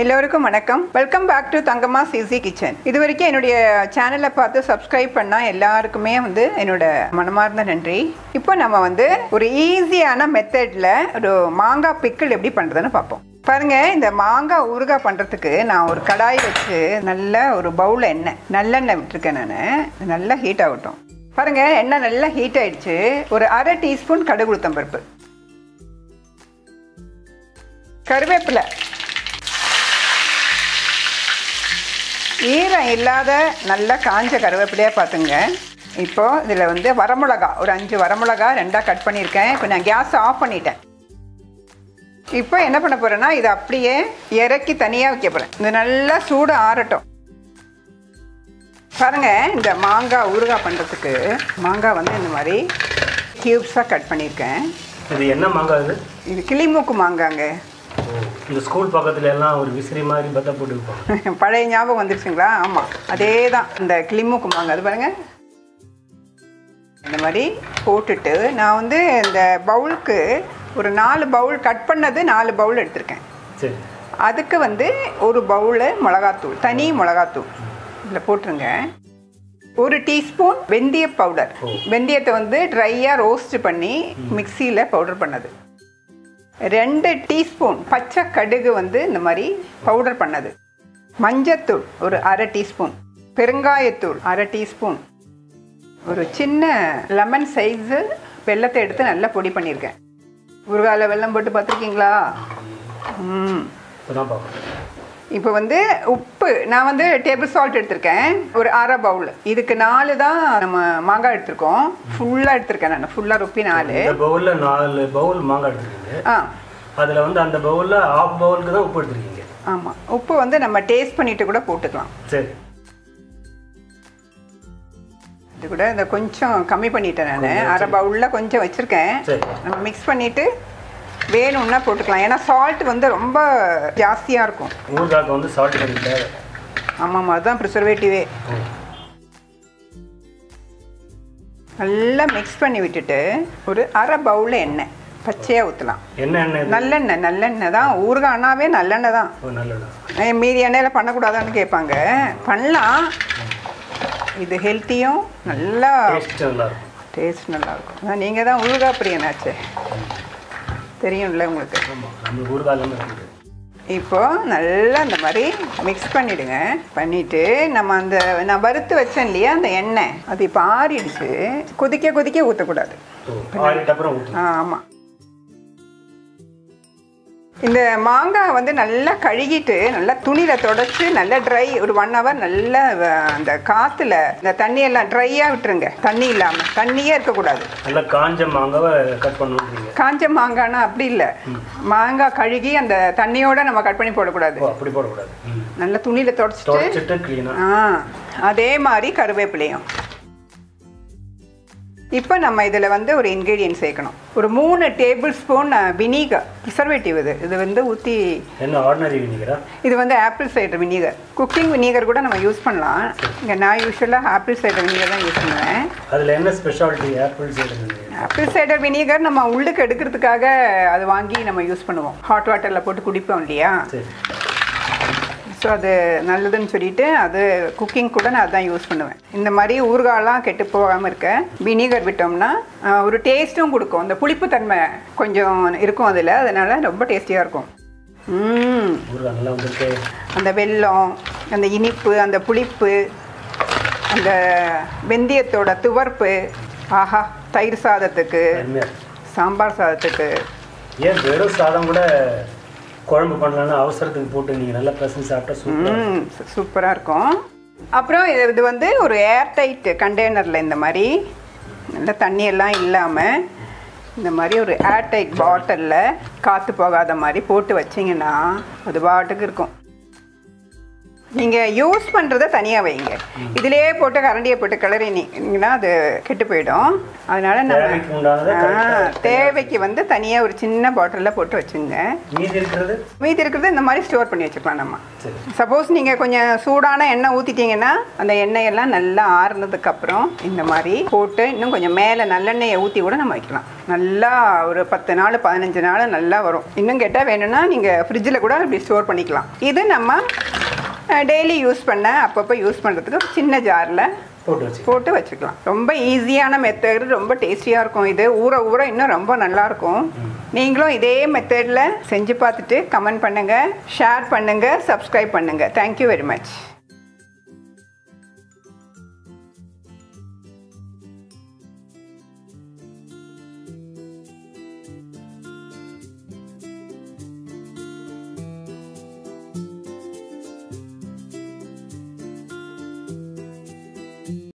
எல்லோருக்கும் வணக்கம் welcome back to Thangamma CC kitchen இது வரைக்கும் என்னுடைய சேனலை பார்த்து சப்ஸ்கிரைப் பண்ணா எல்லாருக்குமே வந்து என்னோட மனமார்ந்த நன்றி இப்போ நம்ம வந்து ஒரு ஈஸியான மெத்தடில் ஒரு மாங்காய் பிக்கிள் எப்படி பண்ணுறதுன்னு பார்ப்போம் பாருங்க இந்த மாங்காய் ஊறுகாய் பண்ணுறதுக்கு நான் ஒரு கடாய் வச்சு நல்ல ஒரு பவுல் எண்ணெய் நல்லெண்ணெய் விட்டுருக்கேன் நான் நல்லா ஹீட் ஆகட்டும் பாருங்க எண்ணெய் நல்லா ஹீட் ஆயிடுச்சு ஒரு அரை டீஸ்பூன் கடுகு உளுத்தம் பருப்பு கருவேப்பிலை ஈரம் இல்லாத நல்ல காஞ்ச கருவேப்பிலையாக பார்த்துங்க இப்போ இதில் வந்து வரமிளகா ஒரு அஞ்சு வரமிளகா ரெண்டாக கட் பண்ணியிருக்கேன் இப்போ நான் கேஸ் ஆஃப் பண்ணிட்டேன் இப்போ என்ன பண்ண போகிறேன்னா இதை அப்படியே இறக்கி தனியாக வைக்க போகிறேன் இது நல்லா சூடு ஆறட்டும் பாருங்க இந்த மாங்காய் ஊறுகாய் பண்ணுறதுக்கு மாங்காய் வந்து இந்த மாதிரி க்யூப்ஸாக கட் பண்ணியிருக்கேன் இது என்ன மாங்காய் இது இது கிளிமூக்கு மாங்காங்க ஓ, இந்த ஸ்கூல் பக்கத்துல எல்லாம் ஒரு விசிறி மாதிரி பத்த போட்டு வைப்பாங்க பழைய ஞாபகம் வந்துருச்சுங்களா ஆமாம் அதே தான் இந்த கிளிமூக்கு மாங்காய் அது பாருங்க இந்த மாதிரி போட்டுட்டு நான் வந்து இந்த பவுலுக்கு ஒரு நாலு பவுல் கட் பண்ணது நாலு பவுல் எடுத்திருக்கேன் சரி அதுக்கு வந்து ஒரு பவுலு மிளகாத்தூள் தனி மிளகாத்தூள் இதில் போட்டுருங்க ஒரு டீஸ்பூன் வெந்தய பவுடர் ஓ. வெந்தயத்தை வந்து ட்ரையாக ரோஸ்ட் பண்ணி மிக்சியில் பவுடர் பண்ணது ரெண்டு டீஸ்பூன் பச்சை கடுகு வந்து இந்த மாதிரி பவுடர் பண்ணது மஞ்சத்தூள் ஒரு அரை டீஸ்பூன் பெருங்காயத்தூள் அரை டீஸ்பூன் ஒரு சின்ன லெமன் சைஸு வெள்ளத்தை எடுத்து நல்லா பொடி பண்ணியிருக்கேன் ஊறுகாயில் வெல்லம் போட்டு பார்த்துருக்கீங்களா ம் இப்போதான் பார்க்கணும் இப்போ வந்து உப்பு நான் வந்து டேபிள் சால்ட் எடுத்திருக்கேன் ஒரு அரை பவுல் இதுக்கு நாலு தான் நம்ம மாங்காய் எடுத்திருக்கோம் ஃபுல்லாக எடுத்திருக்கேன் நான் ஃபுல்லாக ருப்பி நாலு இந்த பவுல்ல நாலு பவுல் மாங்காய் எடுத்துருக்கீங்க ஆ அதுல வந்து அந்த பவுல்ல ஆஃப் பவுலுக்கு தான் உப்பு எடுத்துருக்கீங்க ஆமாம் உப்பு வந்து நம்ம டேஸ்ட் பண்ணிட்டு கூட போட்டுக்கலாம் சரி இது கூட இந்த கொஞ்சம் கம்மி பண்ணிட்டேன் நான் அரை பவுலில் கொஞ்சம் வச்சுருக்கேன் சரி நம்ம மிக்ஸ் பண்ணிவிட்டு வேணும்னா போட்டுக்கலாம் ஏன்னா சால்ட் வந்து ரொம்ப ஜாஸ்தியாக இருக்கும் ஊறுகாய்க்கு வந்து சால்ட் கொஞ்சம் தேவை ஆமாம் அதுதான் ப்ரிசர்வேட்டிவே ஓ, நல்லா மிக்ஸ் பண்ணி விட்டுட்டு ஒரு அரை பவுலில் எண்ணெய் பச்சையாக ஊற்றலாம் என்ன எண்ணெய் இது? நல்லெண்ணெய் நல்லெண்ணெய் தான் ஊறுகாய்னாவே நல்லெண்ணெய் தான் ஓ நல்லதா ஏன் மீதி எண்ணெயில் பண்ணக்கூடாதான்னு கேட்பாங்க பண்ணலாம் இது ஹெல்த்தியும் நல்லா டேஸ்ட் நல்லா இருக்கும் டேஸ்ட் நல்லாயிருக்கும் நீங்கள் தான் ஊறுகாய் பிரியனாச்சே தெரியும்ல உங்களுக்கு ஆமாம் நம்ம ஊறுகாய் எல்லாமே இருக்குது இப்போ நல்லா இந்த மாதிரி மிக்ஸ் பண்ணிடுங்க பண்ணிட்டு நம்ம அந்த நான் வறுத்து வச்சேன் இல்லையா அந்த எண்ணெய் அது இப்போ ஆறிடுச்சு கொதிக்க கொதிக்க ஊற்றக்கூடாது ஓ ஆறிட்டு அப்புறம் ஊற்று ஆமாம் இந்த மாங்காய் வந்து நல்லா கழுகிட்டு நல்லா துணியில் தொடச்சி நல்லா ட்ரை ஒரு ஒன் ஹவர் நல்லா அஹ், அந்த காற்றுல இந்த தண்ணியெல்லாம் ட்ரையாக விட்டுருங்க தண்ணி இல்லாமல் தண்ணியே இருக்கக்கூடாது நல்லா காஞ்ச மாங்காவை கட் பண்ணுறீங்க காஞ்ச மாங்காய்னா அப்படி இல்லை மாங்காய் கழுகி அந்த தண்ணியோட நம்ம கட் பண்ணி போடக்கூடாது ஓ அப்படி போடக்கூடாது ம் நல்லா துணியில் தொடச்சிட்டு தொடச்சிட்டு க்ளீனாக ஆ அதே மாதிரி கருவேப்பிலையும் இப்போ நம்ம இதில் வந்து ஒரு இன்க்ரீடியன்ட் சேர்க்கணும் ஒரு மூணு டேபிள் ஸ்பூன் வினிகர் ப்ரிசர்வேட்டிவ் இது இது வந்து ஊற்றி என்ன ஆர்டினரி வினிகரா இது வந்து apple cider vinegar cooking vinegar கூட நம்ம யூஸ் பண்ணலாம் இங்கே நான் யூஸ்வலாக ஆப்பிள் சைடர் வினிகர் தான் யூஸ் பண்ணுவேன் அதில் என்ன speciality apple side vinegar apple cider vinegar நம்ம உள்ளுக்கு எடுக்கிறதுக்காக அது வாங்கி நம்ம யூஸ் பண்ணுவோம் ஹாட் வாட்டரில் போட்டு குடிப்போம் இல்லையா சரி ஸோ அது நல்லதுன்னு சொல்லிட்டு அது குக்கிங் கூட நான் அதான் யூஸ் பண்ணுவேன் இந்த மாதிரி ஊறுகாயெல்லாம் கெட்டு போகாமல் இருக்க வினிகர் விட்டோம்னா ஆஹ், ஒரு டேஸ்ட்டும் கொடுக்கும் அந்த புளிப்புத்தன்மை கொஞ்சம் இருக்கும் அதில் அதனால ரொம்ப டேஸ்டியாக இருக்கும் ம் ஊறுகாய் நல்லா வந்திருக்கு அந்த வெல்லம் அந்த இனிப்பு அந்த புளிப்பு அந்த வெந்தயத்தோட துவர்ப்பு ஆஹா தயிர் சாதத்துக்கு அருமையாக இருக்கு சாம்பார் சாதத்துக்கு ஏன் வெறும் சாதம் கூட குழம்பு பண்ணலான்னு அவசரத்துக்கு போட்டு நீங்கள் நல்லா பசங்க சாப்பிட்டா சூப்பராக ம் சூப்பராக இருக்கும் அப்புறம் இது இது வந்து ஒரு ஏர்டைட் கண்டெய்னரில் இந்த மாதிரி நல்ல தண்ணியெல்லாம் இல்லாமல் இந்த மாதிரி ஒரு ஏர்டைட் பாட்டிலில் காற்று போகாத மாதிரி போட்டு வச்சிங்கன்னா அது பாட்டுக்கு இருக்கும் நீங்கள் யூஸ் பண்ணுறத தனியாக வைங்க இதிலே போட்டு கரண்டியை போட்டு கிளறினீங்கன்னா அது கெட்டு போயிடும் அதனால தேவைக்கு நம்ம உண்டானதை ஆ, correct ஆ தேவைக்கு வந்து தனியாக ஒரு சின்ன பாட்டிலில் போட்டு வச்சுங்க மீதி இருக்கிறது மீதி இருக்கிறது இந்த மாதிரி ஸ்டோர் பண்ணி வச்சுக்கலாம் நம்ம சரி சப்போஸ் நீங்கள் கொஞ்சம் சூடான எண்ணெய் ஊற்றிட்டீங்கன்னா அந்த எண்ணெயெல்லாம் நல்லா ஆறுனதுக்கப்புறம் இந்த மாதிரி போட்டு இன்னும் கொஞ்சம் மேலே நல்லெண்ணெயை ஊற்றி கூட நம்ம வைக்கலாம் நல்லா ஒரு பத்து நாள் பதினஞ்சு நாள் நல்லா வரும் இன்னும் கேட்டால் வேணும்னா நீங்கள் ஃப்ரிட்ஜில் கூட இப்படி ஸ்டோர் பண்ணிக்கலாம் இது நம்ம டெய்லி யூஸ் பண்ண அப்பப்போ யூஸ் பண்ணுறதுக்கு சின்ன ஜாரில் போட்டு வச்சு போட்டு வச்சுக்கலாம் ரொம்ப ஈஸியான மெத்தட் ரொம்ப டேஸ்டியாக இருக்கும் இது ஊற ஊற இன்னும் ரொம்ப நல்லா இருக்கும் நீங்களும் இதே மெத்தடில் செஞ்சு பார்த்துட்டு கமெண்ட் பண்ணுங்கள் ஷேர் பண்ணுங்கள் சப்ஸ்கிரைப் பண்ணுங்கள் தேங்க்யூ வெரி மச்